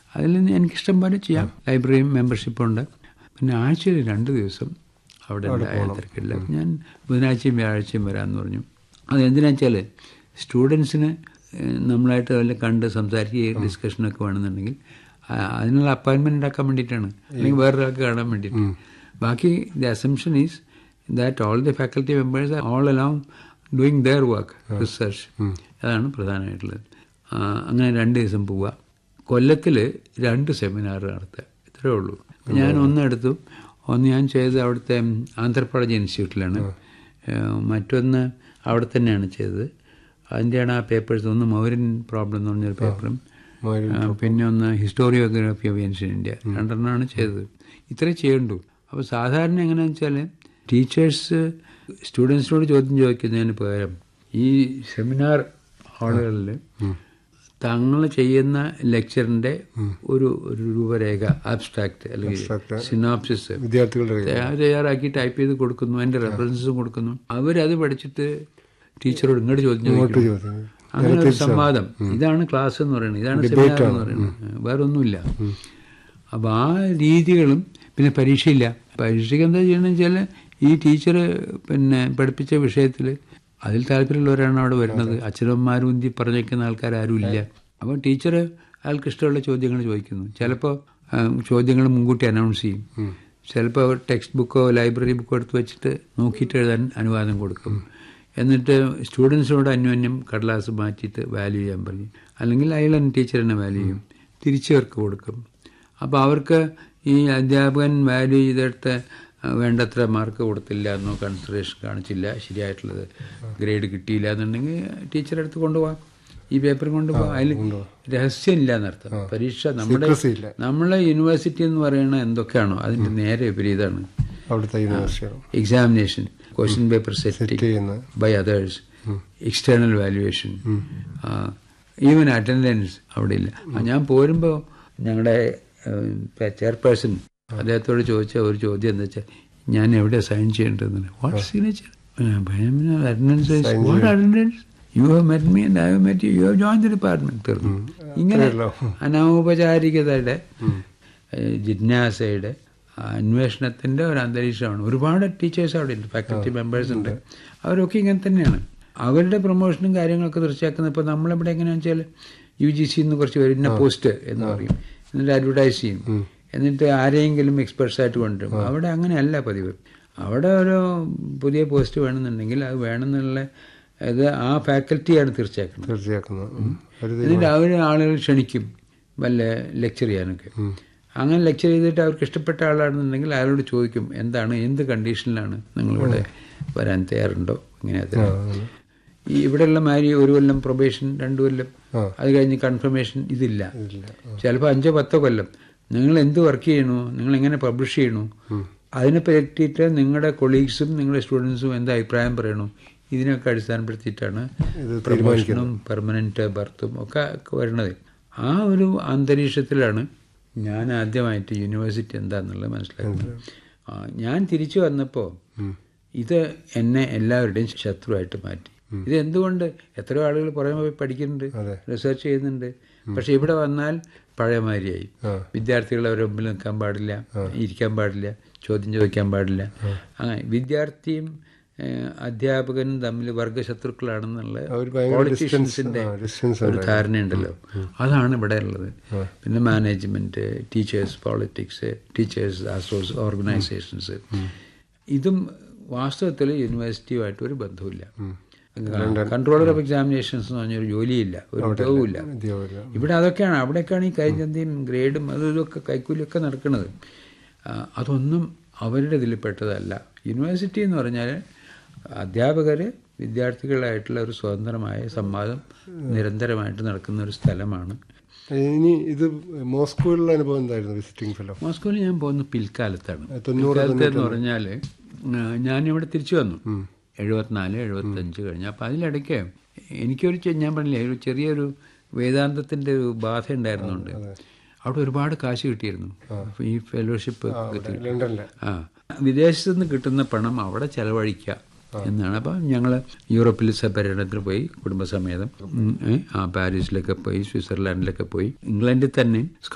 അതിൽ എനിക്കിഷ്ടം പോലെ ചെയ്യാം ലൈബ്രറി മെമ്പർഷിപ്പ് ഉണ്ട് പിന്നെ ആഴ്ചയിൽ രണ്ട് ദിവസം അവിടെ ഉണ്ടായ തിരക്കില്ല ഞാൻ ബുധനാഴ്ചയും വ്യാഴാഴ്ചയും വരാമെന്ന് പറഞ്ഞു അത് എന്തിനാ വെച്ചാൽ സ്റ്റുഡൻസിന് നമ്മളായിട്ട് വല്ല കണ്ട് സംസാരിക്കുകയും ഡിസ്കഷനൊക്കെ വേണമെന്നുണ്ടെങ്കിൽ ആ, അതിനുള്ള അപ്പോയിൻമെന്റ് ഉണ്ടാക്കാൻ വേണ്ടിയിട്ടാണ് അല്ലെങ്കിൽ വേറൊരാൾക്ക് കാണാൻ വേണ്ടിയിട്ട് ബാക്കി the assumption is that all the faculty members are all along doing their work research അതാണ് പ്രധാനമായിട്ടുള്ളത് ആ, അങ്ങനെ രണ്ട് ദിവസം പോവുക കൊല്ലത്തിൽ രണ്ട് സെമിനാർ നടത്തുക ഇത്രയേ ഉള്ളൂ ഞാൻ ഒന്നെടുത്തു ഒന്ന് ഞാൻ ചെയ്തത് അവിടുത്തെ ആന്ധ്രാപ്രദേശ് ഇൻസ്റ്റിറ്റ്യൂട്ടിലാണ് ഏഹ് മറ്റൊന്ന് അവിടെ തന്നെയാണ് ചെയ്തത് അതിൻ്റെയാണ് ആ പേപ്പേഴ്സ് ഒന്ന് മൗര്യൻ പ്രോബ്ലം എന്ന് പറഞ്ഞൊരു പേപ്പറും മൗര്യൻ ആ, പിന്നെ ഒന്ന് ഹിസ്റ്റോറിയോഗ്രാഫി ഓഫ് ഏൻഷ്യൻ ഇന്ത്യ രണ്ടെണ്ണമാണ് ചെയ്തത് ഇത്രേ ചെയ്യണ്ടു അപ്പോൾ സാധാരണ എങ്ങനെയാണെന്ന് വെച്ചാൽ ടീച്ചേഴ്സ് സ്റ്റുഡൻസിനോട് ചോദ്യം ചോദിക്കുന്നതിന് പകരം ഈ സെമിനാർ ഹാളുകളിൽ തങ്ങൾ ചെയ്യുന്ന ലെക്ചറിന്റെ ഒരു ഒരു രൂപരേഖ ആബ്സ്ട്രാക്ട് അല്ലെങ്കിൽ Abstract. സിനോപ്സിസ് വിദ്യാർത്ഥികളുടെ കയ്യിൽ. തയ്യാ- തയ്യാറാക്കി ടൈപ്പ് ചെയ്ത് കൊടുക്കുന്നു അതിന്റെ റെഫറൻസും കൊടുക്കുന്നു അവരത് പഠിച്ചിട്ട് ടീച്ചറോട് ഇങ്ങോട്ട് ചോദ്യം ഇങ്ങോട്ട് ചോദിക്കുന്നു ചോദ്യം അങ്ങനെ ഒരു സംവാദം ഇതാണ് ക്ലാസ് എന്ന് പറയുന്നത് ഇതാണ് സെമിനാർ എന്ന് പറയുന്നത് വേറെ ഒന്നുമില്ല അപ്പൊ ആ രീതികളും പിന്നെ പരീക്ഷയില്ല പരീക്ഷയ്ക്ക് എന്താ ചെയ്യണമെന്ന് വെച്ചാൽ ഈ ടീച്ചർ പിന്നെ പഠിപ്പിച്ച വിഷയത്തിൽ അതിൽ താല്പര്യമുള്ളവരാണ് അവിടെ വരുന്നത് അച്ഛനമ്മമാരും ഉന്തി പറഞ്ഞേക്കുന്ന ആൾക്കാർ ആരും ഇല്ല അപ്പോൾ ടീച്ചർ അയാൾക്ക് ഇഷ്ടമുള്ള ചോദ്യങ്ങൾ ചോദിക്കുന്നു ചിലപ്പോൾ ചോദ്യങ്ങൾ മുൻകൂട്ടി അനൗൺസ് ചെയ്യും ചിലപ്പോൾ ടെക്സ്റ്റ് ബുക്കോ ലൈബ്രറി ബുക്കോ എടുത്ത് വെച്ചിട്ട് നോക്കിയിട്ട് എഴുതാൻ അനുവാദം കൊടുക്കും എന്നിട്ട് സ്റ്റുഡൻസിനോട് അന്യോന്യം കടലാസ് മാറ്റിയിട്ട് വാല്യൂ ചെയ്യാൻ പറയും അല്ലെങ്കിൽ അയാൾ തന്നെ ടീച്ചർ തന്നെ വാല്യൂ ചെയ്യും തിരിച്ചവർക്ക് കൊടുക്കും അപ്പോൾ അവർക്ക് ഈ അധ്യാപകൻ വാല്യൂ ചെയ്തെടുത്ത് വേണ്ടത്ര മാർക്ക് കൊടുത്തില്ല എന്നോ കൺസിഡറേഷൻ കാണിച്ചില്ല ശരിയായിട്ടുള്ളത് ഗ്രേഡ് കിട്ടിയില്ല എന്നുണ്ടെങ്കിൽ ടീച്ചറെ അടുത്ത് കൊണ്ടുപോകാം ഈ പേപ്പർ കൊണ്ടുപോകാം അതിൽ രഹസ്യമില്ല എന്നർത്ഥം പരീക്ഷ നമ്മുടെ Secrecy ഇല്ല. നമ്മളെ യൂണിവേഴ്സിറ്റി എന്ന് പറയുന്നത് എന്തൊക്കെയാണോ അതിന്റെ നേരെ വിപരീതമാണ് അവിടുത്തെ യൂണിവേഴ്സിറ്റിയാണ് examination question paper set setting ചെയ്യുന്ന by others external valuation even attendance അവിടെ ഇല്ല ആ, ഞാൻ പോരുമ്പോൾ ഞങ്ങളുടെ ചെയർപേഴ്സൺ അദ്ദേഹത്തോട് ചോദിച്ച ഒരു ചോദ്യം എന്താ വെച്ചാൽ ഞാൻ എവിടെ സൈൻ ചെയ്യേണ്ടതെന്ന് what signature attendance what attendance you have met me and I have met you have join the department തീർന്നു ഇങ്ങനെ അത്രയേ ഉള്ളൂ. അനൗപചാരികതയുടെ ഏഹ്, ജിജ്ഞാസയുടെ അന്വേഷണത്തിന്റെ ഒരു അന്തരീക്ഷമാണ് ഒരുപാട് ടീച്ചേഴ്സ് അവിടെ ഉണ്ട് ഫാക്കൽറ്റി മെമ്പേഴ്സ് ഉണ്ട് അവരൊക്കെ ഇങ്ങനെ തന്നെയാണ് അവരുടെ പ്രൊമോഷനും കാര്യങ്ങളൊക്കെ തീർച്ചയാക്കുന്നത് ഇപ്പോൾ നമ്മളിവിടെ എങ്ങനെയാണെന്ന് വെച്ചാൽ യു ജി സി എന്ന് കുറച്ച് പേര് ഇന്ന പോസ്റ്റ് എന്ന് പറയും എന്നിട്ട് അഡ്വർടൈസ് ചെയ്യും എന്നിട്ട് ആരെയെങ്കിലും എക്സ്പെർട്സ് ആയിട്ട് കൊണ്ടുവരും അവിടെ അങ്ങനെയല്ല പതിവ് അവിടെ ഒരു പുതിയ പോസ്റ്റ് വേണമെന്നുണ്ടെങ്കിൽ അത് വേണമെന്നുള്ള ഇത് ആ ഫാക്കൽറ്റിയാണ് തീർച്ചയാക്കുന്നത് തീർച്ചയാക്കുന്നു ഉം. ഒരു എന്നിട്ട് അവർ ആളുകൾ ക്ഷണിക്കും വല്ല ലെക്ചർ ചെയ്യാനൊക്കെ അങ്ങനെ ലെക്ചർ ചെയ്തിട്ട് അവർക്ക് ഇഷ്ടപ്പെട്ട ആളാണെന്നുണ്ടെങ്കിൽ അയാളോട് ചോദിക്കും എന്താണ് എന്ത് കണ്ടീഷനിലാണ് നിങ്ങളിവിടെ വരാൻ തയ്യാറുണ്ടോ ഇങ്ങനെ അത് ഈ ഇവിടെയുള്ള മാതിരി ഒരു കൊല്ലം പ്രൊബേഷൻ രണ്ടു കൊല്ലം ആ. അത് കഴിഞ്ഞ് കൺഫർമേഷൻ ഇതില്ല ഇല്ല ചിലപ്പോൾ അഞ്ചോ പത്തോ കൊല്ലം നിങ്ങൾ എന്ത് വർക്ക് ചെയ്യണു നിങ്ങൾ എങ്ങനെ പബ്ലിഷ് ചെയ്യണു അതിനെ പറ്റിയിട്ട് നിങ്ങളുടെ കൊളീഗ്സും നിങ്ങളുടെ സ്റ്റുഡൻസും എന്ത് അഭിപ്രായം പറയണു ഇതിനൊക്കെ അടിസ്ഥാനപ്പെടുത്തിയിട്ടാണ് ഇത് പ്രൊമോഷനും പെർമനന്റ് ബർത്തും ഒക്കെ വരുന്നത് ആ ഒരു അന്തരീക്ഷത്തിലാണ് ഞാൻ ആദ്യമായിട്ട് യൂണിവേഴ്സിറ്റി എന്താന്നുള്ളത് മനസ്സിലാക്കുന്നത് ആ, ഞാൻ തിരിച്ചു വന്നപ്പോൾ ഇത് എന്നെ എല്ലാവരുടെയും ശത്രുവായിട്ട് മാറ്റി ഇത് എന്തുകൊണ്ട് എത്രയോ ആളുകൾ പുറമെ പോയി പഠിക്കുന്നുണ്ട് അതെ. റിസർച്ച് ചെയ്യുന്നുണ്ട് പക്ഷെ ഇവിടെ വന്നാൽ പഴയമാതിരിയായി ആ. വിദ്യാർത്ഥികൾ അവരുടെ മുമ്പിൽ നിൽക്കാൻ പാടില്ല ഇരിക്കാൻ പാടില്ല ചോദ്യം ചോദിക്കാൻ പാടില്ല അങ്ങനെ വിദ്യാർത്ഥിയും ഏഹ്, അധ്യാപകനും തമ്മിൽ വർഗശത്രുക്കളാണെന്നുള്ള അവര് ഭയങ്കര പോളിറ്റീഷ്യൻസിന്റെ distance- ആ, distance ഒരു ധാരണയുണ്ടല്ലോ അതാണ് ഇവിടെ ഉള്ളത് പിന്നെ മാനേജ്മെന്റ് ടീച്ചേഴ്സ് പോളിറ്റിക്സ് ടീച്ചേഴ്സ് അസോസ് ഓർഗനൈസേഷൻസ് ഇതും വാസ്തവത്തിൽ യൂണിവേഴ്സിറ്റിയുമായിട്ട് ഒരു ബന്ധവുമില്ല കൺട്രോളർ ഓഫ് എക്സാമിനേഷൻസ് എന്ന് പറഞ്ഞൊരു ജോലിയില്ല ഒരു ഉദ്യോഗമില്ല വിദ്യാഭ്യാസം ഇവിടെ അതൊക്കെയാണ് അവിടെയൊക്കെയാണ് ഈ കൈചന്തയും ഗ്രേഡും അതും ഇതൊക്കെ കൈക്കൂലിയൊക്കെ നടക്കുന്നത് ആ, അതൊന്നും അവരുടെ ഇതിൽ പെട്ടതല്ല യൂണിവേഴ്സിറ്റി എന്ന് പറഞ്ഞാൽ അധ്യാപകർ വിദ്യാർത്ഥികളായിട്ടുള്ള ഒരു സ്വതന്ത്രമായ സംവാദം നിരന്തരമായിട്ട് നടക്കുന്ന ഒരു സ്ഥലമാണ് ഇനി ഇത് മോസ്കോയിലുള്ള അനുഭവം എന്തായിരുന്നു വിസിറ്റിംഗ് ഫെലോ മോസ്കോയിൽ ഞാൻ പോകുന്ന പിൽക്കാലത്താണ് തൊണ്ണൂറ് പിൽക്കാലത്ത് എന്ന് പറഞ്ഞാൽ ഞാനിവിടെ തിരിച്ചു വന്നു എഴുപത്തിനാല് എഴുപത്തഞ്ച് കഴിഞ്ഞ് അപ്പം അതിലിടയ്ക്ക് എനിക്കൊരു ചെ- ഞാൻ പറഞ്ഞില്ലേ ഒരു ചെറിയൊരു വേദാന്തത്തിന്റെ ഒരു ബാധ ഉണ്ടായിരുന്നുണ്ട് അവിടെ ഒരുപാട് കാശ് കിട്ടിയിരുന്നു അപ്പൊ ഈ ഫെലോഷിപ്പ് കിട്ടി ലണ്ടനിലെ ആ വിദേശത്ത് നിന്ന് കിട്ടുന്ന പണം അവിടെ ചെലവഴിക്കുക എന്നാണ് അപ്പം ഞങ്ങൾ യൂറോപ്പിൽ സ- പര്യടനത്തിന് പോയി കുടുംബസമേതം ഉം, ഏ, ആ പാരീസിലൊക്കെ പോയി സ്വിറ്റ്സർലാൻഡിലൊക്കെ പോയി ഇംഗ്ലണ്ടിൽ തന്നെ